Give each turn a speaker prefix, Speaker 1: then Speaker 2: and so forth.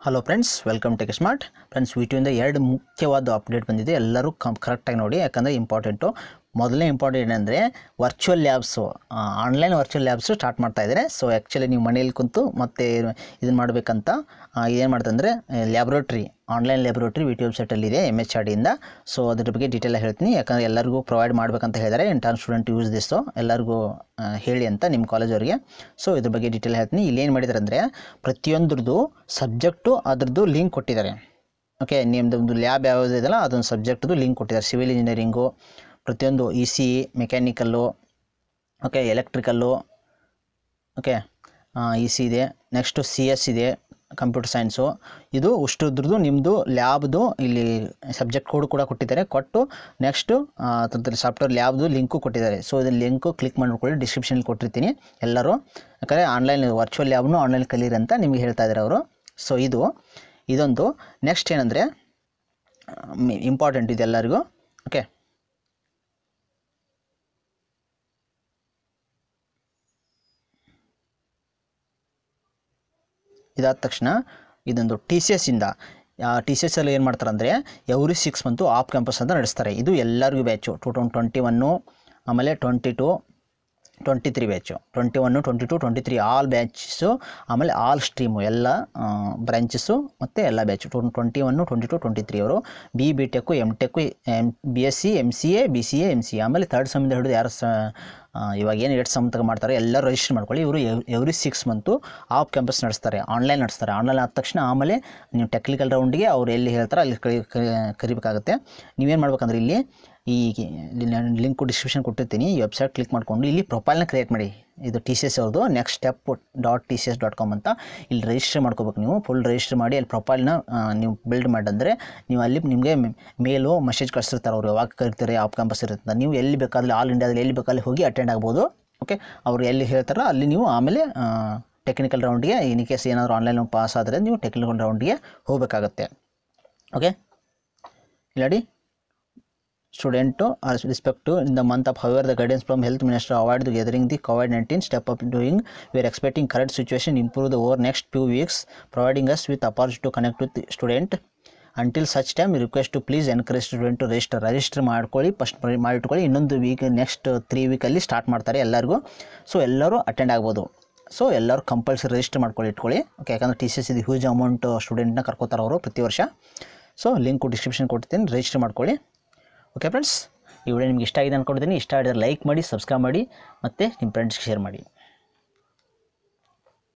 Speaker 1: hello friends welcome tech smart friends ವಿಟಿಯಿಂದ ಎರಡು ಮುಖ್ಯವಾದ ಅಪ್ಡೇಟ್ ಬಂದಿದೆ ಎಲ್ಲರೂ ಕಮ್ ಕರೆಕ್ಟಾಗಿ ನೋಡಿ ಯಾಕಂದರೆ ಇಂಪಾರ್ಟೆಂಟು ಮೊದಲನೇ ಇಂಪಾರ್ಟೆಂಟ್ ಏನಂದರೆ virtual labs online virtual labs start ಮಾಡ್ತಾ ಇದ್ದಾರೆ ಸೊ ಆ್ಯಕ್ಚುಲಿ ನೀವು ಮನೇಲಿ ಕುಂತು ಮತ್ತೆ ಇದನ್ನು ಮಾಡಬೇಕಂತ ಏನು ಮಾಡ್ತಂದರೆ ಲ್ಯಾಬ್ರೋಟ್ರಿ ಆನ್ಲೈನ್ ಲ್ಯಾಬ್ರೋಟ್ರಿ ವಿಟಿ ವೆಬ್ಸೈಟಲ್ಲಿದೆ ಎಮ್ ಎಚ್ ಆರ್ ಡಿಯಿಂದ ಸೊ ಅದ್ರ ಬಗ್ಗೆ ಡೀಟೇಲ್ ಹೇಳ್ತೀನಿ ಯಾಕಂದರೆ ಎಲ್ಲರಿಗೂ ಪ್ರೊವೈಡ್ ಮಾಡಬೇಕಂತ ಹೇಳಿದ್ದಾರೆ ಇಂಟರ್ನ್ ಸ್ಟೂಡೆಂಟ್ ಯೂಸ್ ದಿಸ್ಸು ಎಲ್ಲರಿಗೂ ಆ, ಹೇಳಿ ಅಂತ ನಿಮ್ಮ ಕಾಲೇಜವ್ರಿಗೆ ಸೊ ಇದ್ರ ಬಗ್ಗೆ ಡೀಟೇಲ್ ಹೇಳ್ತೀನಿ ಇಲ್ಲಿ ಏನು ಮಾಡಿದ್ದಾರೆ ಅಂದರೆ ಪ್ರತಿಯೊಂದ್ರದ್ದು ಸಬ್ಜೆಕ್ಟು ಅದ್ರದ್ದು ಲಿಂಕ್ ಕೊಟ್ಟಿದ್ದಾರೆ ಓಕೆ ನಿಮ್ಮದೊಂದು ಲ್ಯಾಬ್ ಯಾವುದು ಇದೆಯಲ್ಲ ಅದೊಂದು ಸಬ್ಜೆಕ್ಟ್ದು ಲಿಂಕ್ ಕೊಟ್ಟಿದ್ದಾರೆ ಸಿವಿಲ್ ಇಂಜಿನಿಯರಿಂಗು ಪ್ರತಿಯೊಂದು E C mechanical okay electrical okay E C ಇದೆ ನೆಕ್ಸ್ಟು ಸಿ ಎಸ್ ಇದೆ ಕಂಪ್ಯೂಟರ್ ಸೈನ್ಸು ಇದು ಉಷ್ಟುದ್ರದ್ದು ನಿಮ್ಮದು ಲ್ಯಾಬ್ದು ಇಲ್ಲಿ ಸಬ್ಜೆಕ್ಟ್ ಕೋಡ್ ಕೂಡ ಕೊಟ್ಟಿದ್ದಾರೆ ಕೊಟ್ಟು ನೆಕ್ಸ್ಟು ಅದ್ರದ್ದು ಸಾಫ್ಟ್ವೇರ್ ಲ್ಯಾಬ್ದು ಲಿಂಕು ಕೊಟ್ಟಿದ್ದಾರೆ ಸೊ ಇದು ಲಿಂಕು ಕ್ಲಿಕ್ ಮಾಡ್ಕೊಳ್ಳಿ ಡಿಸ್ಕ್ರಿಪ್ಷನಲ್ಲಿ ಕೊಟ್ಟಿರ್ತೀನಿ ಎಲ್ಲರೂ ಯಾಕಂದರೆ ಆನ್ಲೈನ್ ವರ್ಚುವಲ್ ಲ್ಯಾಬ್ನು ಆನ್ಲೈನ್ ಕಲೀರಿ ಅಂತ ನಿಮಗೆ ಹೇಳ್ತಾ ಇದ್ದಾರೆ ಅವರು ಸೊ ಇದು ಇದೊಂದು ನೆಕ್ಸ್ಟ್ ಏನಂದರೆ ಇಂಪಾರ್ಟೆಂಟ್ ಇದೆ ಎಲ್ಲರಿಗೂ ಓಕೆ ಇದಾದ ತಕ್ಷಣ ಇದೊಂದು ಟಿ ಸಿ ಎಸ್ಸಿಂದ ಟಿ ಸಿ ಎಸ್ಸಲ್ಲಿ ಏನು ಮಾಡ್ತಾರೆ ಅಂದರೆ every six month of campus ಅಂತ ನಡೆಸ್ತಾರೆ ಇದು ಎಲ್ಲರಿಗೂ batch two thousand twenty one ಆಮೇಲೆ twenty two twenty three batch twenty one twenty two twenty three all batches ಆಮೇಲೆ ಆಲ್ ಸ್ಟ್ರೀಮು ಎಲ್ಲ ಬ್ರಾಂಚಸ್ಸು ಮತ್ತು ಎಲ್ಲ batch two twenty one twenty two twenty three ಅವರು B B tech M tech M B S C M C A B C A M C A ಆಮೇಲೆ third ಸಮ್ಮಿಂದ ಹಿಡಿದು ಯಾರು ಸ ಆ, ಇವಾಗ ಏನು ಎರಡು ಸಮ್ ತಗ ಮಾಡ್ತಾರೆ ಎಲ್ಲರೂ ರಿಜಿಸ್ಟರ್ ಮಾಡ್ಕೊಳ್ಳಿ ಇವರು every six month of campus ನಡೆಸ್ತಾರೆ ಆನ್ಲೈನ್ ನಡೆಸ್ತಾರೆ ಆನ್ಲೈನ್ ಆದ ತಕ್ಷಣ ಆಮೇಲೆ ನೀವು ಟೆಕ್ನಿಕಲ್ ರೌಂಡ್ಗೆ ಅವ್ರು ಎಲ್ಲಿ ಹೇಳ್ತಾರೆ ಅಲ್ಲಿ ಕರಿ ಕರಿ- ಕರಿಬೇಕಾಗುತ್ತೆ ನೀವೇನು ಮಾಡ್ಬೇಕಂದ್ರೆ ಇಲ್ಲಿ ಈ ಲಿಂಕು ಡಿಸ್ಕ್ರಿಪ್ಷನ್ ಕೊಟ್ಟಿರ್ತೀನಿ ಈ ವೆಬ್ಸೈಟ್ ಕ್ಲಿಕ್ ಮಾಡಿಕೊಂಡು ಇಲ್ಲಿ ಪ್ರೊಫೈಲ್ನ ಕ್ರಿಯೇಟ್ ಮಾಡಿ ಇದು ಟಿ ಸಿ ಎಸ್ ಅವ್ರದ್ದು next step dot T C S dot com ಅಂತ ಇಲ್ಲಿ ರಿಜಿಸ್ಟರ್ ಮಾಡ್ಕೋಬೇಕು ನೀವು ಫುಲ್ ರಿಜಿಸ್ಟರ್ ಮಾಡಿ ಅಲ್ಲಿ ಪ್ರೊಫೈಲ್ನ ನೀವು ಬಿಲ್ಡ್ ಮಾಡಂದರೆ ನೀವು ಅಲ್ಲಿ ನಿಮಗೆ ಮೇಲು ಮೆಸೇಜ್ ಕಳಿಸಿರ್ತಾರೆ ಅವ್ರು ಯಾವಾಗ ಕರಿತಾರೆ ಆಫ್ ಕ್ಯಾಂಪಸ್ ಇರುತ್ತೆ ನೀವು ಎಲ್ಲಿ ಬೇಕಾದ್ರೆ ಆಲ್ ಇಂಡಿಯಾದಲ್ಲಿ ಎಲ್ಲಿ ಬೇಕಾದಲ್ಲಿ ಹೋಗಿ ಅಟೆಂಡ್ ಆಗ್ಬೋದು ಓಕೆ ಅವ್ರು ಎಲ್ಲಿ ಹೇಳ್ತಾರೋ ಅಲ್ಲಿ ನೀವು ಆಮೇಲೆ ಟೆಕ್ನಿಕಲ್ ರೌಂಡ್ಗೆ ಇನ್ ಕೇಸ್ ಏನಾದರೂ ಆನ್ಲೈನ್ ಪಾಸ್ ಆದರೆ ನೀವು ಟೆಕ್ನಿಕಲ್ ರೌಂಡ್ಗೆ ಹೋಗಬೇಕಾಗತ್ತೆ ಓಕೆ ಇಲ್ಲಾಡಿ student are respect in the month of our the guidance from health minister avoid the gathering the covid nineteen step up doing we are expecting current situation improve the over next few weeks providing us with opportunity to connect with student until such time request to please encourage student to register register ಮಾಡ್ಕೊಳ್ಳಿ first ಮಾಡಿಟ್ಕೊಳ್ಳಿ ಇನ್ನೊಂದು week next three ವೀಕಲ್ಲಿ start ಮಾಡ್ತಾರೆ ಎಲ್ಲರಿಗೂ so ಎಲ್ಲರೂ attend ಆಗ್ಬೋದು so ಎಲ್ಲರೂ compulsory register ಮಾಡ್ಕೊಳ್ಳಿ ಇಟ್ಕೊಳ್ಳಿ ಓಕೆ ಯಾಕಂದರೆ ಟಿ ಸಿ ಎಸ್ ಇದು ಹ್ಯೂಜ್ ಅಮೌಂಟ್ ಸ್ಟೂಡೆಂಟ್ನ ಕರ್ಕೋತಾರೆ ಅವರು ಪ್ರತಿ ವರ್ಷ ಸೊ ಲಿಂಕು ಡಿಸ್ಕ್ರಿಪ್ಷನ್ ಕೊಡ್ತೀನಿ ರಿಜಿಸ್ಟರ್ ಮಾಡ್ಕೊಳ್ಳಿ ಓಕೆ ಫ್ರೆಂಡ್ಸ್ ಈ ವಿಡಿಯೋ ನಿಮ್ಗೆ ಇಷ್ಟ ಆಗಿದೆ ಅಂದ್ಕೊಂಡಿದ್ದೀನಿ ಇಷ್ಟ ಆಗಿದ್ರೆ ಲೈಕ್ ಮಾಡಿ ಸಬ್ಸ್ಕ್ರೈಬ್ ಮಾಡಿ ಮತ್ತು ನಿಮ್ಮ ಫ್ರೆಂಡ್ಸ್ಗೆ ಶೇರ್ ಮಾಡಿ